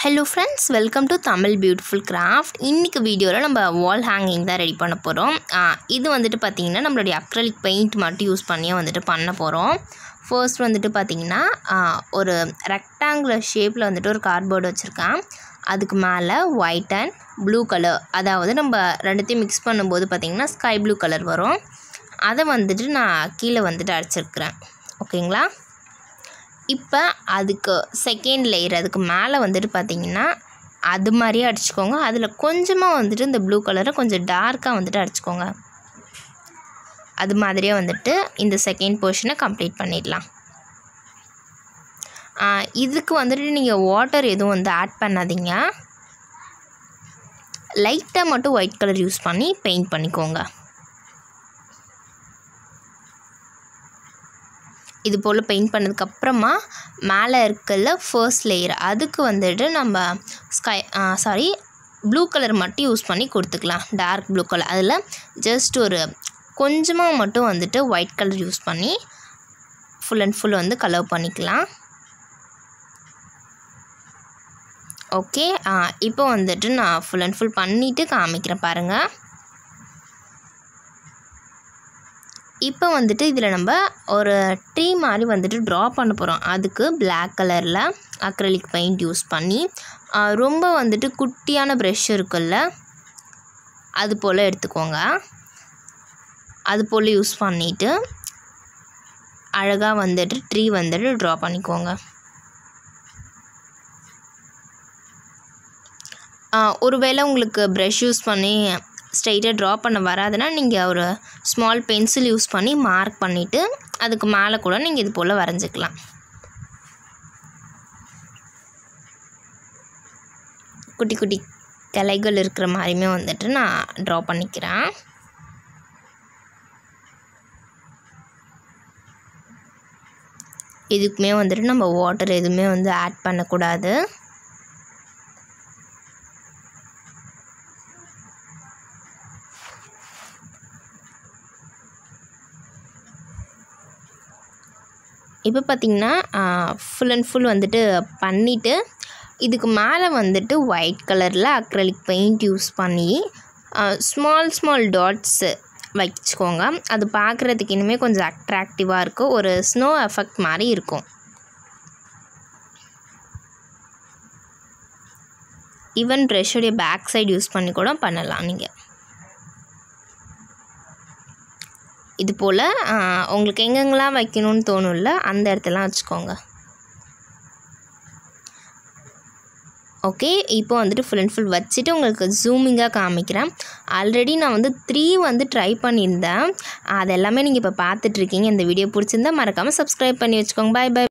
hello friends welcome to Tamil beautiful craft இன்றைக்கி வீடியோவில் நம்ம வால் ஹேங்கிங் தான் ரெடி பண்ண போகிறோம் இது வந்துட்டு பார்த்திங்கன்னா நம்மளுடைய அக்ரலிக் பெயிண்ட் மட்டும் யூஸ் பண்ணியே வந்துட்டு பண்ண போகிறோம் ஃபர்ஸ்ட் வந்துட்டு பார்த்திங்கன்னா ஒரு ரெக்டாங்குலர் ஷேப்பில் வந்துட்டு ஒரு கார்ட்போர்டு வச்சுருக்கேன் அதுக்கு மேலே ஒயிட் அண்ட் ப்ளூ கலர் அதாவது நம்ம ரெண்டுத்தையும் மிக்ஸ் பண்ணும்போது பார்த்திங்கன்னா ஸ்கை ப்ளூ கலர் வரும் அதை வந்துட்டு நான் கீழே வந்துட்டு அடிச்சிருக்கிறேன் ஓகேங்களா இப்போ அதுக்கு செகண்ட் லேயர் அதுக்கு மேலே வந்துட்டு பார்த்தீங்கன்னா அது மாதிரியே அடிச்சுக்கோங்க அதில் கொஞ்சமாக வந்துட்டு இந்த ப்ளூ கலரை கொஞ்சம் டார்க்காக வந்துட்டு அடிச்சுக்கோங்க அது மாதிரியே வந்துட்டு இந்த செகண்ட் போர்ஷனை கம்ப்ளீட் பண்ணிடலாம் இதுக்கு வந்துட்டு நீங்கள் வாட்டர் எதுவும் வந்து ஆட் பண்ணாதீங்க லைட்டாக மட்டும் ஒயிட் கலர் யூஸ் பண்ணி பெயிண்ட் பண்ணிக்கோங்க இது போல் பெயிண்ட் பண்ணதுக்கப்புறமா மேலே இருக்கல ஃபர்ஸ்ட் லேயர் அதுக்கு வந்துட்டு நம்ம ஸ்கை சாரி ப்ளூ கலர் மட்டும் யூஸ் பண்ணி கொடுத்துக்கலாம் டார்க் ப்ளூ கலர் அதில் ஜஸ்ட் ஒரு கொஞ்சமாக மட்டும் வந்துட்டு ஒயிட் கலர் யூஸ் பண்ணி ஃபுல் அண்ட் ஃபுல் வந்து கலர் பண்ணிக்கலாம் ஓகே இப்போ வந்துட்டு நான் ஃபுல் அண்ட் ஃபுல் பண்ணிவிட்டு காமிக்கிறேன் பாருங்கள் இப்போ வந்துட்டு இதில் நம்ம ஒரு ட்ரீ மாதிரி வந்துட்டு ட்ரா பண்ண போகிறோம் அதுக்கு பிளாக் கலரில் அக்ரலிக் பெயிண்ட் யூஸ் பண்ணி ரொம்ப வந்துட்டு குட்டியான ப்ரெஷ் இருக்குல்ல அது போல் எடுத்துக்கோங்க அது போல் யூஸ் பண்ணிவிட்டு அழகாக வந்துட்டு ட்ரீ வந்துட்டு ட்ரா பண்ணிக்கோங்க ஒருவேளை உங்களுக்கு ப்ரெஷ் யூஸ் பண்ணி ஸ்ட்ரைட்டாக ட்ரா பண்ண வராதுன்னா நீங்கள் ஒரு ஸ்மால் பென்சில் யூஸ் பண்ணி மார்க் பண்ணிவிட்டு அதுக்கு மேலே கூட நீங்கள் இது போல் வரைஞ்சிக்கலாம் குட்டி குட்டி கிளைகள் இருக்கிற மாதிரியுமே வந்துட்டு நான் ட்ரா பண்ணிக்கிறேன் இதுக்குமே வந்துட்டு நம்ம வாட்டர் எதுவுமே வந்து ஆட் பண்ணக்கூடாது இப்போ பார்த்திங்கன்னா ஃபுல் அண்ட் ஃபுல் வந்துட்டு பண்ணிவிட்டு இதுக்கு மேலே வந்துட்டு ஒயிட் கலரில் அக்ரலிக் பெயிண்ட் யூஸ் பண்ணி ஸ்மால் ஸ்மால் டாட்ஸு வச்சுக்கோங்க அது பார்க்குறதுக்கு இனிமேல் கொஞ்சம் அட்ராக்டிவாக இருக்கும் ஒரு ஸ்னோ எஃபெக்ட் மாதிரி இருக்கும் ஈவன் ப்ரெஷ்ஷுடைய பேக் சைடு யூஸ் பண்ணி கூட பண்ணலாம் நீங்கள் இது போல் உங்களுக்கு எங்கெங்கெல்லாம் வைக்கணும்னு தோணும்ல அந்த இடத்துலாம் வச்சுக்கோங்க ஓகே இப்போ வந்துட்டு ஃபுல் அண்ட் ஃபுல் வச்சுட்டு உங்களுக்கு ஜூமிங்காக காமிக்கிறேன் ஆல்ரெடி நான் வந்து த்ரீ வந்து ட்ரை பண்ணியிருந்தேன் அது எல்லாமே நீங்கள் இப்போ பார்த்துட்ருக்கீங்க இந்த வீடியோ பிடிச்சிருந்தா மறக்காமல் சப்ஸ்கிரைப் பண்ணி வச்சுக்கோங்க பாய் பாய்